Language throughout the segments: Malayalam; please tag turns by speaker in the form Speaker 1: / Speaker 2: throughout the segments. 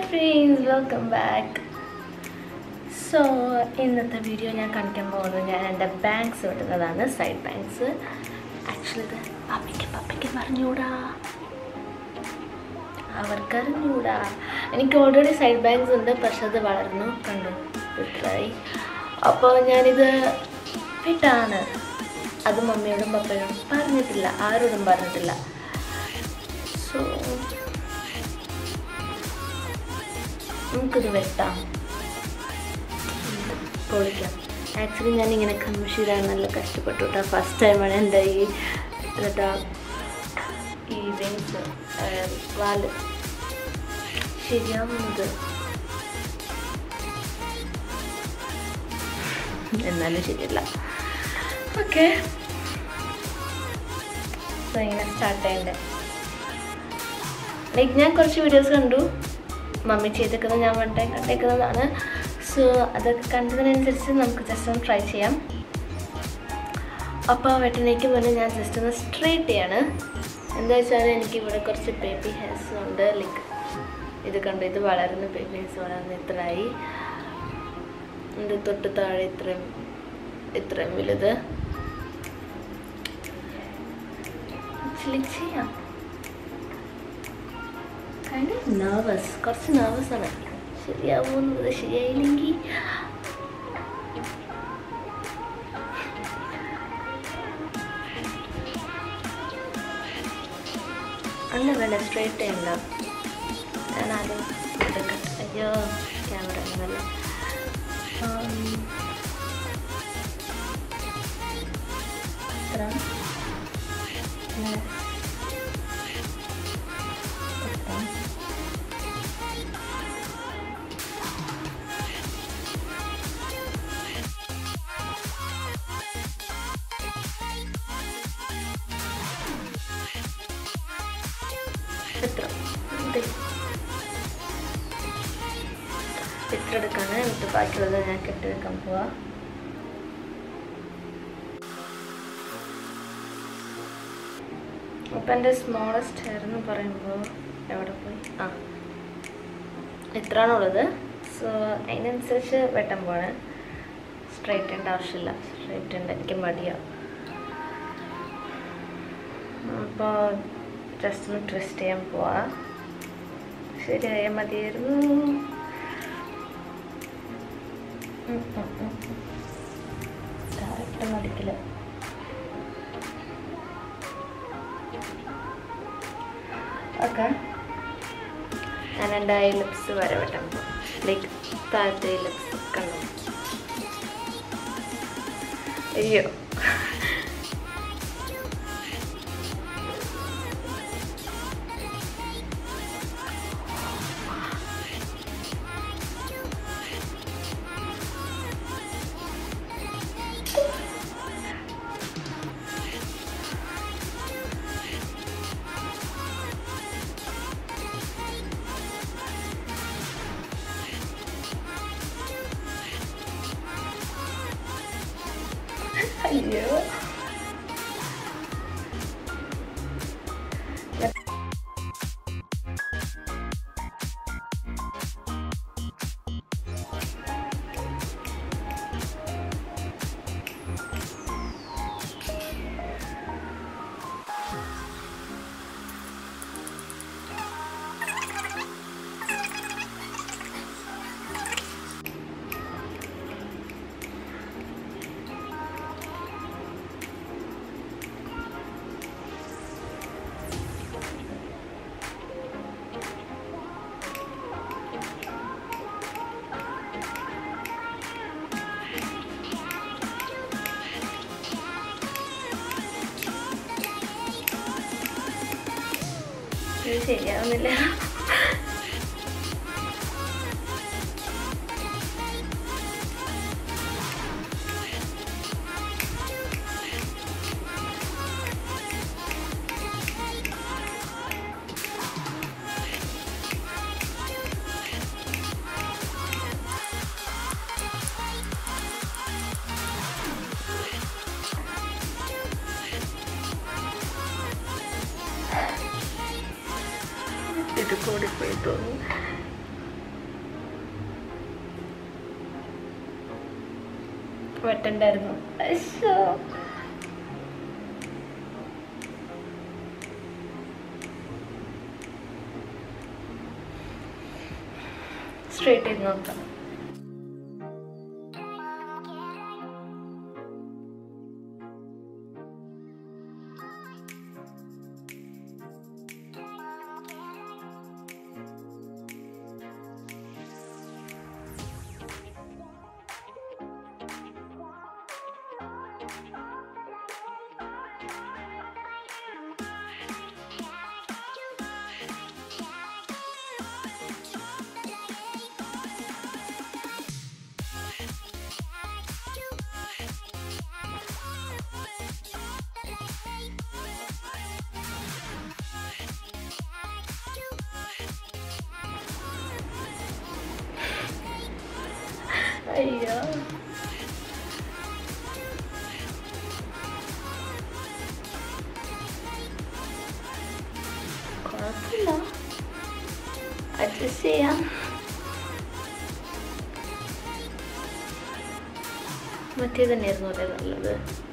Speaker 1: ഫ്രണ്ട്സ് വെൽക്കം ബാക്ക് സോ ഇന്നത്തെ വീഡിയോ ഞാൻ കാണിക്കാൻ പോകുന്നത് ഞാൻ എൻ്റെ ബാങ്ക്സ് വിടുന്നതാണ് സൈഡ് ബാങ്ക്സ് ആക്ച്വലി ഇത് പപ്പയ്ക്ക് പപ്പയ്ക്ക് പറഞ്ഞൂടാ അവർക്കറിഞ്ഞൂടാ എനിക്ക് ഓൾറെഡി സൈഡ് ബാങ്ക്സ് ഉണ്ട് പക്ഷെ അത് വളർന്നു കണ്ടു ഇത്രയായി അപ്പോൾ ഞാനിത് വിട്ടാണ് അത് മമ്മിയോടും പപ്പയോടും പറഞ്ഞിട്ടില്ല ആരോടും പറഞ്ഞിട്ടില്ല സോ നമുക്കിത് വെട്ടാം പൊളിക്കാം ആക്ച്വലി ഞാൻ ഇങ്ങനെ കമ്മീഷിടാൻ നല്ല കഷ്ടപ്പെട്ടു കേട്ടോ ഫസ്റ്റ് ടൈമാണ് എൻ്റെ ഈ എന്നിട്ടാ ഈ വിങ്സ് വാല് ശരിയാവുന്നത് എന്നാലും ശരിയല്ല ഓക്കെ സോ ഇങ്ങനെ സ്റ്റാർട്ട് ചെയ്യണ്ടേ ലൈക്ക് ഞാൻ കുറച്ച് വീഡിയോസ് കണ്ടു മമ്മി ചെയ്തേക്കുന്നത് ഞാൻ വൺ ടൈം കണ്ടേക്കുന്നതാണ് സോ അതൊക്കെ കണ്ടതിനനുസരിച്ച് നമുക്ക് ജസ്റ്റ് ഒന്ന് ട്രൈ ചെയ്യാം അപ്പോൾ വെട്ടനേക്ക് മുന്നേ ഞാൻ ജസ്റ്റ് ഒന്ന് സ്ട്രേറ്റ് ചെയ്യാണ് എന്താ വെച്ചാൽ എനിക്ക് ഇവിടെ കുറച്ച് ബേബി ഹെയർസ് ഉണ്ട് ലൈക്ക് ഇത് കണ്ടു ഇത് വളരുന്ന ബേബി ഹെയർസ് വളർന്ന് ഇത്രയായി ഇത് തൊട്ട് താഴെ ഇത്രയും ഇത്രയും വലുത് ആക്ച്വലി ചെയ്യാം kind of nervous കുറച്ച് nervous ആണ് ശരിയാവുന്നത് ശരിയായില്ലെങ്കിൽ അല്ല വേണ്ട സ്ട്രേറ്റ് ചെയ്യണ്ട ഞാൻ ആദ്യം എടുക്കട്ടെ അയ്യോ ക്യാമറ ഒന്നുമല്ല എത്ര എത്ര ദേ. ഇത്ര എടുക്കാണ് എന്നിട്ട് ബാക്കിയുള്ളത് ഞാൻ കെട്ടി വെക്കാൻ പോവാ അപ്പം എൻ്റെ സ്മോളസ്റ്റ് ഹെയർ എന്ന് പറയുമ്പോൾ എവിടെ പോയി ആ ഇത്രയാണുള്ളത് സോ അതിനനുസരിച്ച് വെട്ടാൻ പോവാണ് സ്ട്രൈറ്റ് ചെയ്യേണ്ട ആവശ്യമില്ല സ്ട്രൈറ്റ് ഉണ്ട് എനിക്ക് മടിയാണ് അപ്പോൾ ജസ്റ്റ് ഒന്ന് ട്വിസ്റ്റ് ചെയ്യാൻ പോവാ ശരിയായ മതിയായിരുന്നു ഡയറക്റ്റ് മടിക്കില്ല ഓക്കെ ഞാൻ എൻ്റെ ഐ ലിപ്സ് വരെ വെട്ടാൻ പോകും ലൈക്ക് താഴത്തെ ഐ ലിപ്സ് കണ്ടു അയ്യോ അയ്യോ ഇത് ശരിയാവുന്നില്ല ഇത് കൂടിപ്പോയി തോന്നുന്നു വെട്ടണ്ടായിരുന്നു അശ്ശോ. സ്ട്രേറ്റ് ചെയ്ത് നോക്കാം അയ്യോ കുഴപ്പമില്ല അഡ്ജസ്റ്റ് ചെയ്യാം മറ്റേ തന്നെയായിരുന്നു അല്ലേ നല്ലത്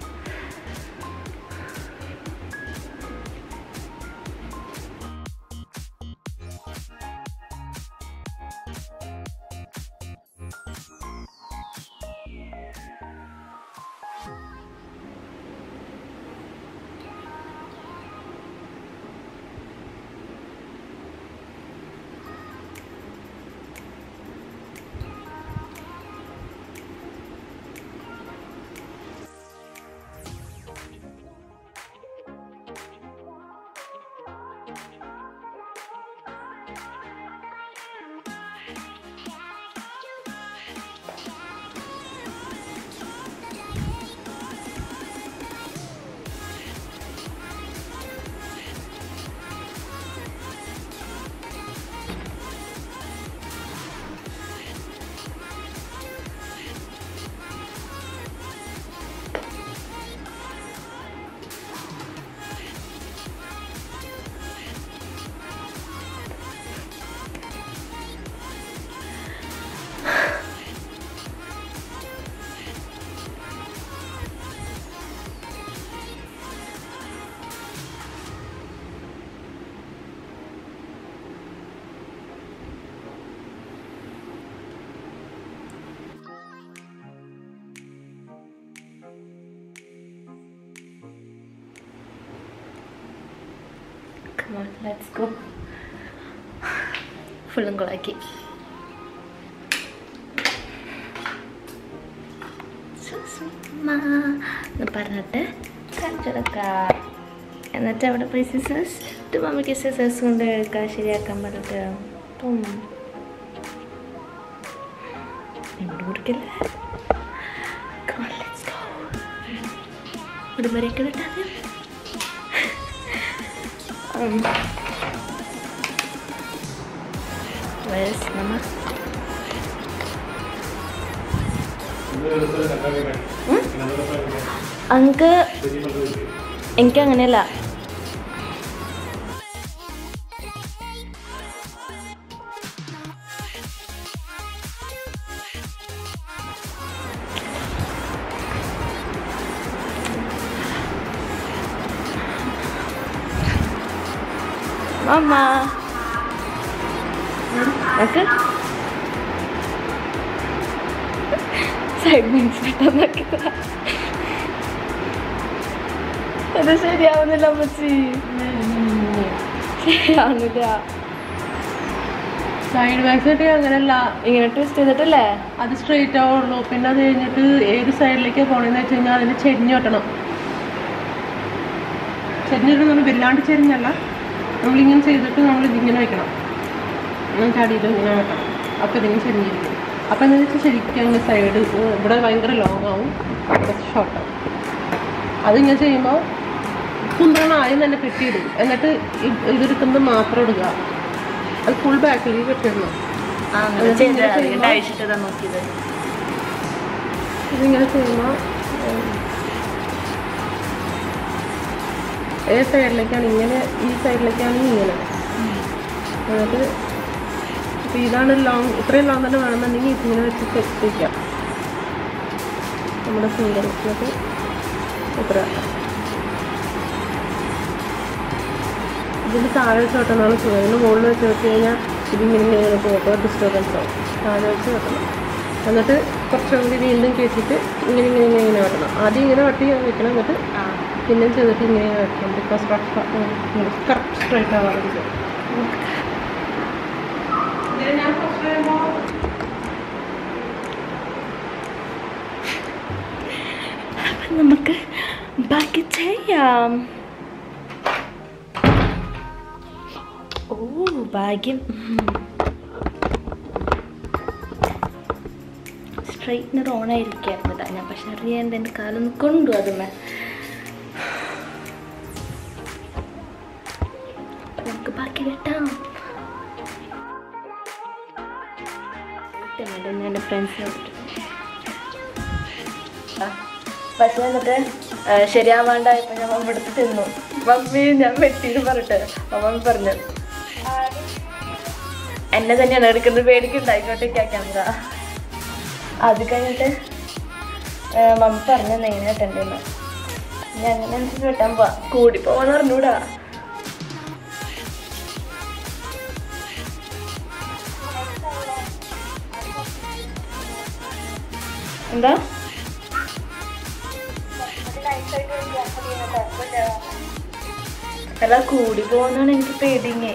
Speaker 1: Come on, let's go. ഫുള്ളും കൊളാക്കി സുസുമ്മ എന്ന് പറഞ്ഞിട്ട് കാണിച്ചെടുക്കാം എന്നിട്ട് അവിടെ പോയി സിസേഴ്സ് ഇത് മമ്മിക്ക് സിസേഴ്സ് കൊണ്ട് എടുക്കാം ശരിയാക്കാൻ പറഞ്ഞിട്ട് ഉം. ഇവിടെ കൊടുക്കില്ല Come on, let's go. ഇവിടെ വരെയൊക്കെ വിട്ടാൽ Um, where's Mama? അങ്ക് എനിക്ക് അങ്ങനെയല്ല മമ്മ നോക്ക് സൈഡ് മനസ്സിലിട്ടാ നോക്കിയതാ അത് ശരിയാവുന്നില്ല അമ്മച്ചി ശരിയാവുന്നില്ല
Speaker 2: സൈഡ് ബാക്ക് അങ്ങനെയല്ല
Speaker 1: ഇങ്ങനെ ട്വിസ്റ്റ് ചെയ്തിട്ടല്ലേ
Speaker 2: അത് സ്ട്രെയിറ്റ് ആവുള്ളൂ പിന്നെ അത് കഴിഞ്ഞിട്ട് ഏത് സൈഡിലേക്ക് പോകണമെന്ന് വെച്ച് കഴിഞ്ഞാൽ അതിന് ചെരിഞ്ഞ് വെട്ടണം ചെരിഞ്ഞിട്ട് നമ്മൾ വല്ലാണ്ട് ചെരിഞ്ഞല്ല നമ്മളിങ്ങനെ ചെയ്തിട്ട് നമ്മൾ ഇതിങ്ങനെ വെക്കണം എന്നിട്ട് അടിയിൽ ഇങ്ങനെ വെക്കണം അപ്പോൾ ഇതിങ്ങനെ ചെരിഞ്ഞിരിക്കും അപ്പോൾ എന്താ വെച്ചാൽ ശരിക്കും അങ്ങ് സൈഡ് ഇവിടെ ഭയങ്കര ലോങ് ആവും ഇവിടെ ഷോർട്ട് ആവും അതിങ്ങനെ ചെയ്യുമ്പോൾ കുന്ത്രണം ആദ്യം തന്നെ കെട്ടിയിടും എന്നിട്ട് ഇ- ഇതെടുക്കുന്നത് മാത്രം ഇടുക അത് ഫുൾ ബാക്കിലേക്ക് കെട്ടിയിടണം
Speaker 1: ആ അങ്ങനെ ചെയ്തത് അതിന്റെ അഴിച്ചിട്ടതാ നോക്കിയത്
Speaker 2: ഇതിങ്ങനെ ചെയ്യുമ്പോൾ ഏത് സൈഡിലേക്കാണ് ഇങ്ങനെ ഈ സൈഡിലേക്കാണ് ഇങ്ങനെ എന്നിട്ട് ഇപ്പം ഇതാണ് ലോങ് ഇത്രയും ലോങ് തന്നെ വേണമെന്നുണ്ടെങ്കിൽ ഇതിങ്ങനെ വെച്ച് സെറ്റ് വയ്ക്കാം നമ്മുടെ ഫിംഗർ എന്നിട്ട് ഇത്ര ഇതിൻ്റെ താഴെ വെച്ച് വെട്ടണമാണ് സുഖം ഇതിന് മുകളിൽ വെച്ച് വെച്ച് കഴിഞ്ഞാൽ ഇതിങ്ങനെ ഇങ്ങനെ ഇങ്ങനെ പോകുമ്പോൾ ഡിസ്റ്റർബൻസ് ആവും താഴെ വെച്ച് വെട്ടണം എന്നിട്ട് കുറച്ചും കൂടി വീണ്ടും കയറ്റിയിട്ട് ഇങ്ങനെ ഇങ്ങനെ ഇങ്ങനെ ഇങ്ങനെ വെട്ടണം ആദ്യം ഇങ്ങനെ വെട്ടി വെക്കണം എന്നിട്ട്
Speaker 1: ആ
Speaker 2: പിന്നെ ചെയ്തിട്ട് ഇങ്ങനെ ഇങ്ങനെ വെക്കണം ബിക്കോസ് കറക്റ്റ് സ്ട്രൈറ്റ് ആവാറുണ്ട് ഞാൻ ഫസ്റ്റ് ചെയ്യുമ്പോൾ
Speaker 1: അപ്പം നമുക്ക് ബാക്കി ചെയ്യാം ഓ ഭാഗ്യം സ്ട്രൈറ്റ്നർ ഓൺ ആയിരിക്കായിരുന്നതാ ഞാൻ പക്ഷെ അറിയാണ്ട് എൻ്റെ കാലൊന്ന് കൊണ്ടു അതുമേ നമുക്ക് ബാക്കി വെട്ടാം വെട്ടാൻ വേണ്ടി ഞാൻ എൻ്റെ ഫ്രണ്ട്സിനെ പക്ഷെ എന്നിട്ട് ആ, ശരിയാവാണ്ടായപ്പോ ഞാൻ മമ്മി എടുത്ത് തിന്നു മമ്മി ഞാൻ വെട്ടിന്ന് പറഞ്ഞിട്ട് അപ്പൊ മമ്മി പറഞ്ഞു എന്നെ തന്നെയാണ് എടുക്കുന്നത് പേടിക്കുണ്ടായിക്കോട്ടെ ക്യാമറ അത് കഴിഞ്ഞിട്ട് ആ, മമ്മി പറഞ്ഞു നെയ്നെ വെട്ടണ്ടെന്ന് ഞാൻ അങ്ങനെ അനുസരിച്ച് വെട്ടാൻ പോവാ കൂടി പോവാന്ന് പറഞ്ഞൂടാ എന്താ അല്ല കൂടി പോകുന്നാണ് എനിക്ക് പേടിങ്ങേ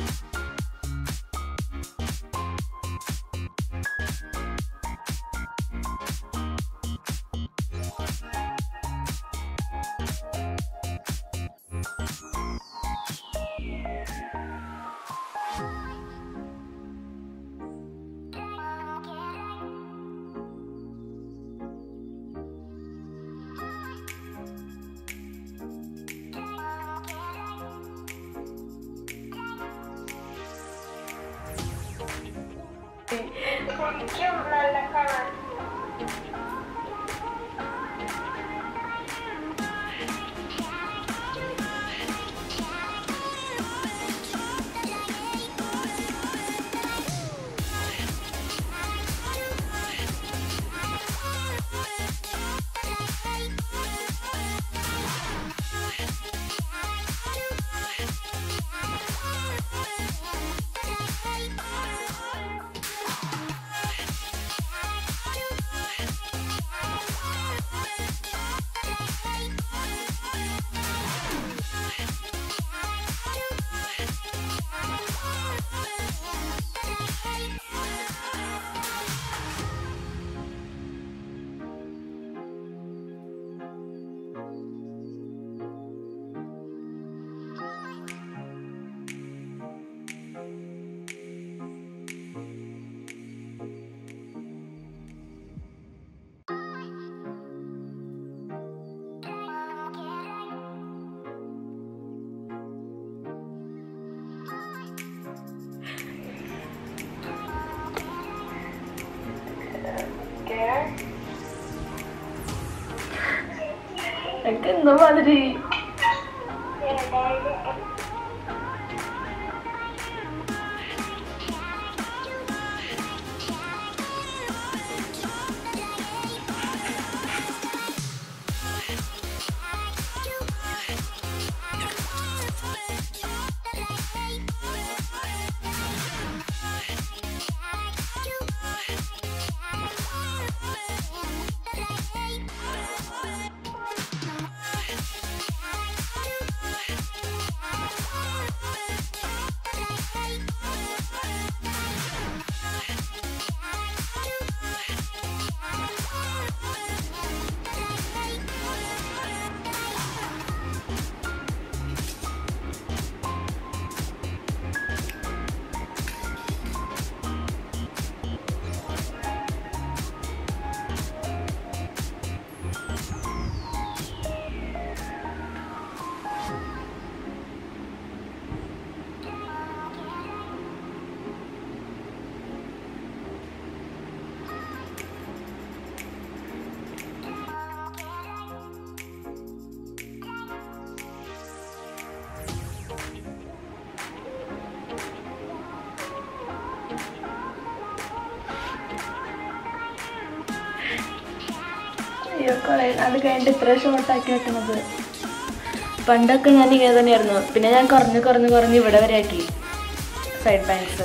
Speaker 1: എനിക്ക് എന്തോ മാതിരി വീഡിയോ കോൾ അത് കഴിഞ്ഞിട്ട് ഇത്ര ഷോർട്ടാക്കി വെക്കണത് പണ്ടൊക്കെ ഞാൻ ഇങ്ങനെ തന്നെയായിരുന്നു പിന്നെ ഞാൻ കുറഞ്ഞ് കുറഞ്ഞ് കുറഞ്ഞ് ഇവിടെ വരെ ആക്കി സൈഡ് ബാങ്ക്സ്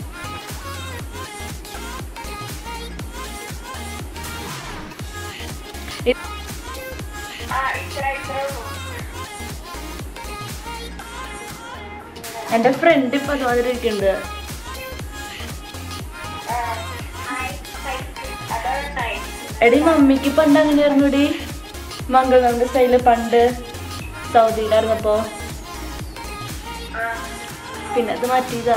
Speaker 1: എൻ്റെ ഫ്രണ്ട് ഇപ്പൊ അതുമാതിരി ഇരിക്കുന്നുണ്ട് എടി മമ്മിക്ക് പണ്ട് അങ്ങനെയായിരുന്നു എടി മംഗളങ്ങളുടെ സ്റ്റൈല് പണ്ട് സൗദിയിലായിരുന്നപ്പോ പിന്നെ അത് മാറ്റിയതാ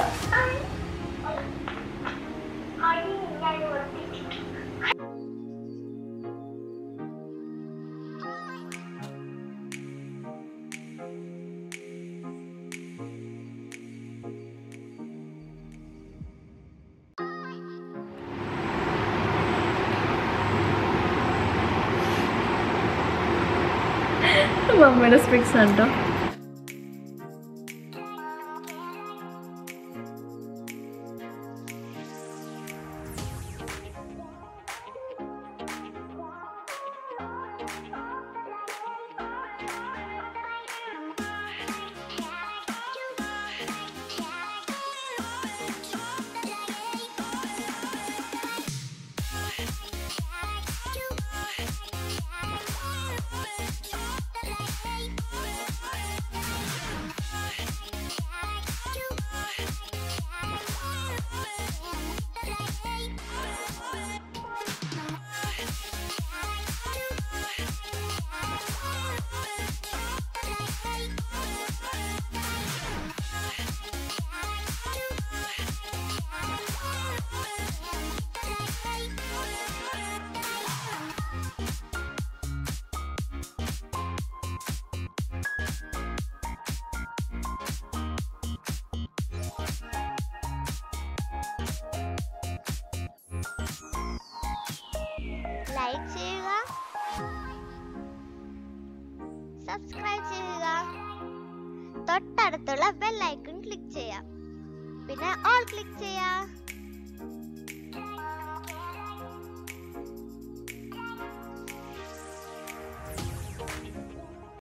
Speaker 1: മമ്മിയുടെ സ്പിക്സ് ഉണ്ടോ
Speaker 3: ലൈക്ക് ചെയ്യുക സബ്സ്ക്രൈബ് ചെയ്യുക തൊട്ടടുത്തുള്ള ബെൽ ഐക്കൺ ക്ലിക്ക് ചെയ്യാം പിന്നെ ഓൾ ക്ലിക്ക് ചെയ്യാം